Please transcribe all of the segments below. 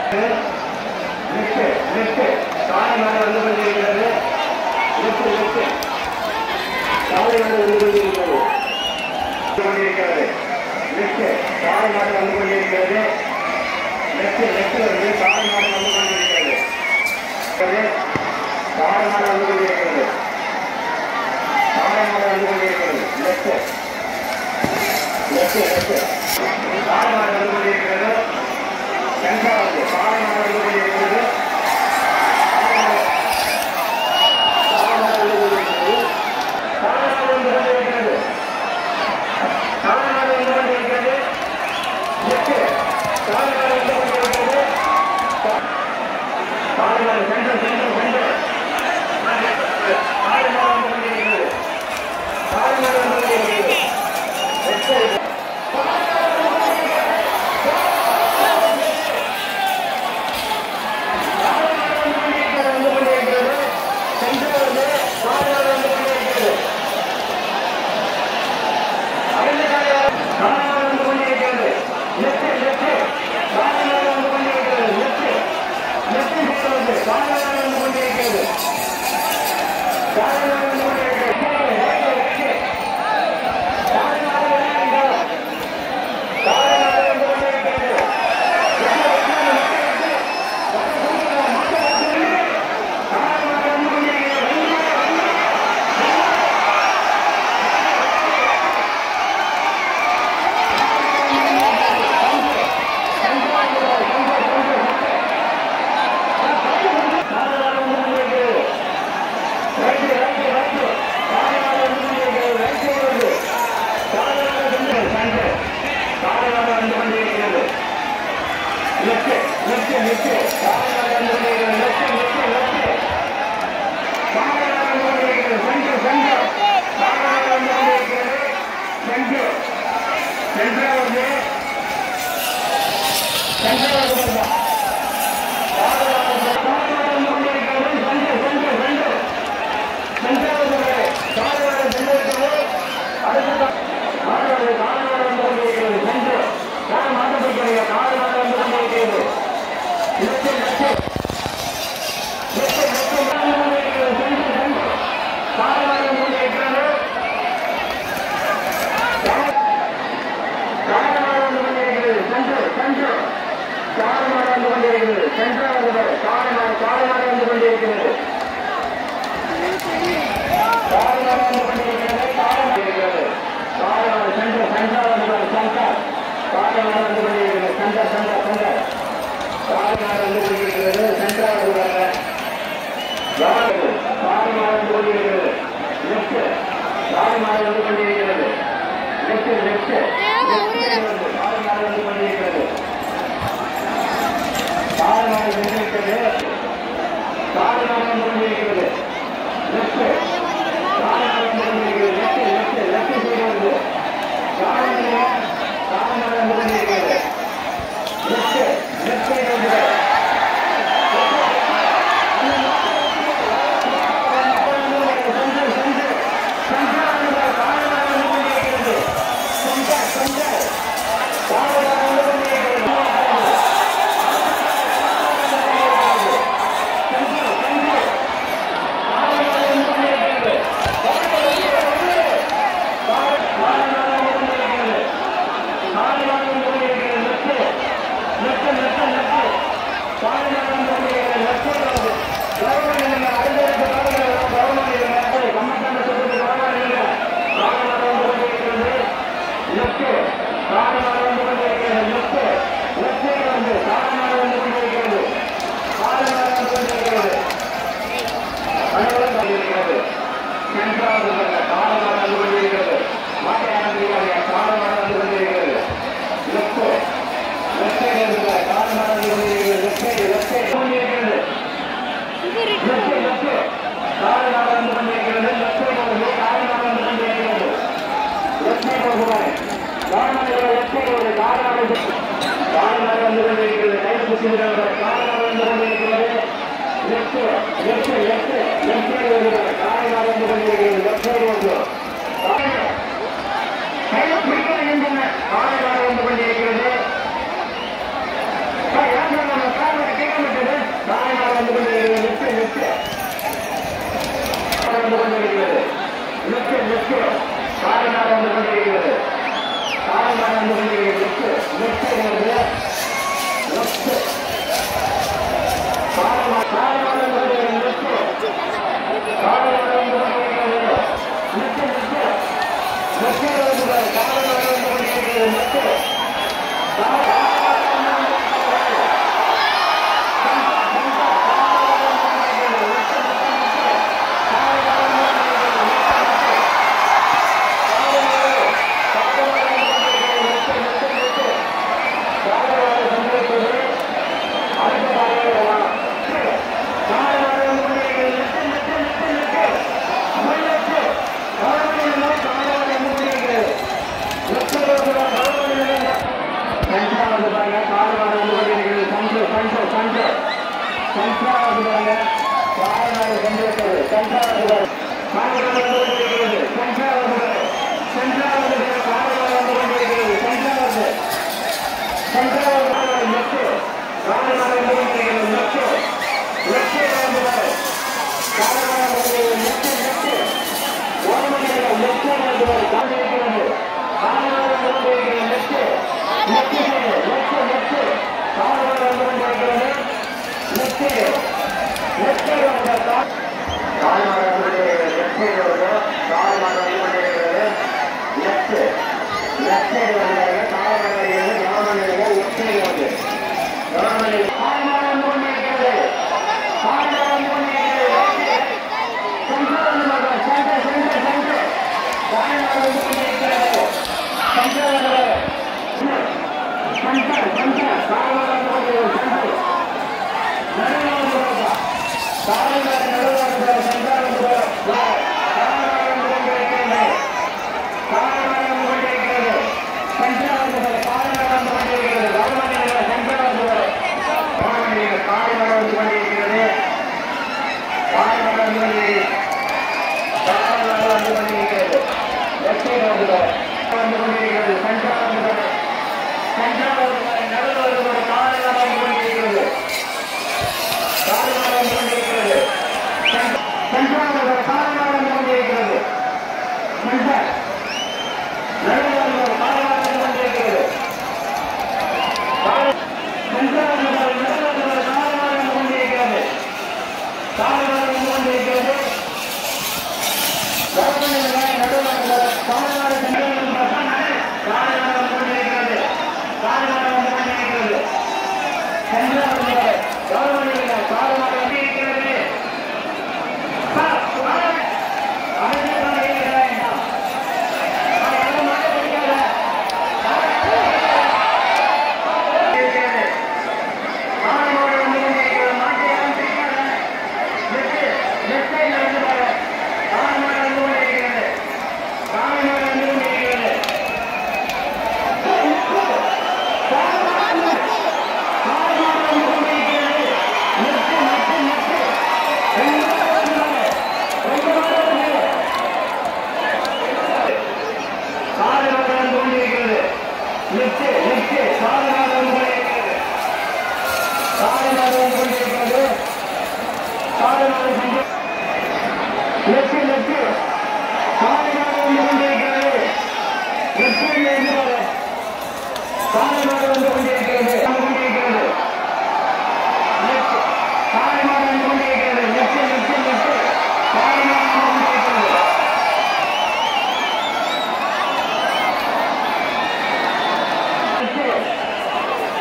left left காலை மாடு வந்து கொண்டிருக்கிறது லெஃப்ட் லெஃப்ட் காலை மாடு வந்து கொண்டிருக்கிறது வந்து கொண்டிருக்கிறது லெஃப்ட் காலை மாடு வந்து கொண்டிருக்கிறது லெஃப்ட் லெஃப்ட் வந்து காலை மாடு வந்து கொண்டிருக்கிறது காலை மாடு வந்து கொண்டிருக்கிறது காலை மாடு வந்து கொண்டிருக்கிறது லெஃப்ட் லெஃப்ட் லெஃப்ட் காலை மாடு வந்து கொண்டிருக்கிறது இரண்டாவது காலை மாடு வந்து கொண்டிருக்கிறது காலை வந்து கொண்டிருக்கிறது லெஃப்ட் காலை மாடு வந்து கொண்டிருக்கிறது காலை மாடு வந்து கொண்டிருக்கிறது லெஃப்ட் லெஃப்ட் வருது லெஃப்ட் காலை மாடு காலை மாடு வந்து கொண்டிருக்கிறது லெஃப்ட் காலை மாடு வந்து கொண்டிருக்கிறது லெஃப்ட் லெஃப்ட் லெஃப்ட் வருது காலை மாடு வந்து கொண்டிருக்கிறது லெஃப்ட்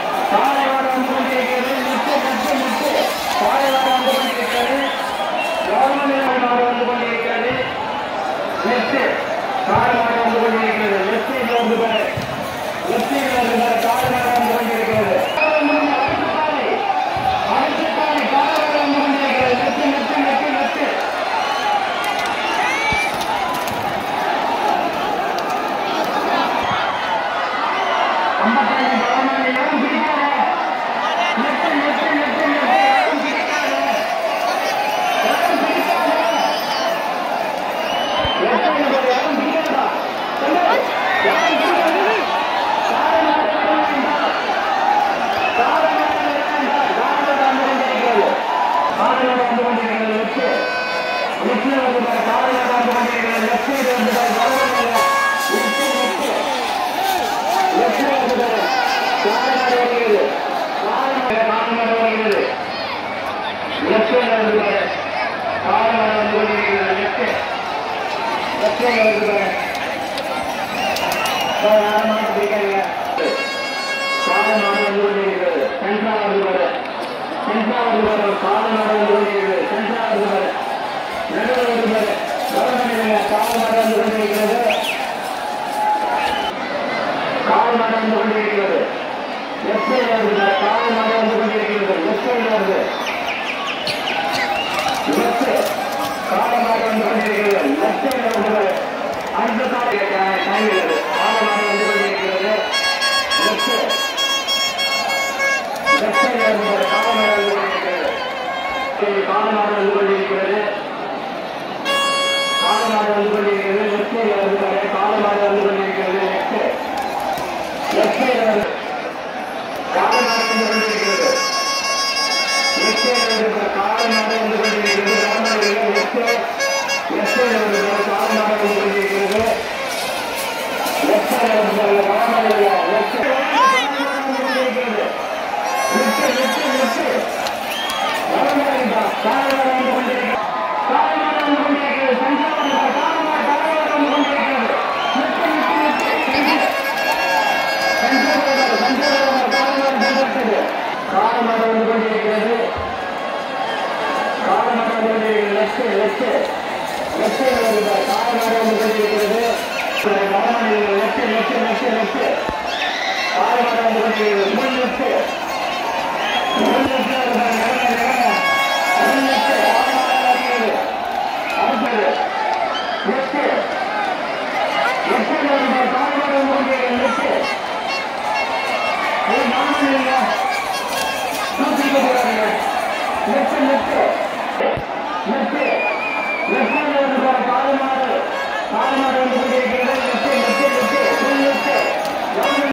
காலை லெஃப்ட் சைடு வந்து பாருங்க லெஃப்ட் லெஃப்ட் லெஃப்ட் வந்து பாருங்க காலமாடு வருகிறது காலமாடு காலமாடு வருகிறது லெஃப்ட் சைடு வந்து பாருங்க காலமாடு வந்து கொண்டிருக்கிறது லெஃப்ட் லெஃப்ட் சைடு வந்து பாருங்க யாரும் மாட்டு பிடிக்காதீங்க காலமாடு வந்து கொண்டிருக்கிறது சென்ட்ரா வந்து பாரு சென்ட்ரா வந்து பாரு காலமாடு வந்து கொண்டிருக்கிறது சென்ட்ரா வந்து பாரு நடுவில் வந்து பாரு கவர்மெண்ட் காலமாடு வந்து கொண்டிருக்கிறது காலமாடு வந்து கொண்டிருக்கிறது லெஃப்ட் சைடு வந்து பாரு காலமாடு வந்து கொண்டிருக்கிறது லெஃப்ட் சைடு வருது லெஃப்ட் காலமாடு வந்து கொண்டிருக்கிறது லெஃப்ட் சைடு வந்து பாரு அடுத்த கால டைம் காலமாடு வந்து கொண்டிருக்கிறது லெஃப்ட் லெஃப்ட் சைடு வந்து பாரு காலமாடு வந்து கொண்டிருக்கிறது சரி, காலமாடு வந்து கொண்டிருக்கிறது காலமாடு வந்து கொண்டிருக்கிறது லெஃப்ட் சைடு வந்து பாரு காலமாடு வந்து கொண்டிருக்கிறது லெஃப்ட் லெஃப்ட் சைடு வந்து காலமாடு வந்து கொண்டிருக்கிறது லெஃப்ட் சைடு வந்து பாரு காலமாடு வந்து கொண்டிருக்கிறது காலமாடு லெஃப்ட் லெஃப்ட் சைடு வந்து பாரு காலமாடு வந்து கொண்டிருக்கிறது லெஃப்ட் சைடு வந்து பாரு காலமாடு லெஃப்ட் காலமாடு வந்து கொண்டிருக்கிறது லெஃப்ட் லெஃப்ட் லெஃப்ட் காலமாக வந்து கொண்டிருக்கிறது காலமாக வந்து கொண்டிருக்கிறது லெஃப்ட் லெஃப்ட் லெஃப்ட் காலமாக வந்து கொண்டிருக்கிறது லெஃப்ட் லெஃப்ட் லெஃப்ட் லெஃப்ட் காலமாக வந்து கொண்டிருக்கிறது ஃபுல் லெஃப்ட் ஃபுல் லெஃப்ட் காலமாடு காலமாடு வந்து கொண்டிருக்கிறது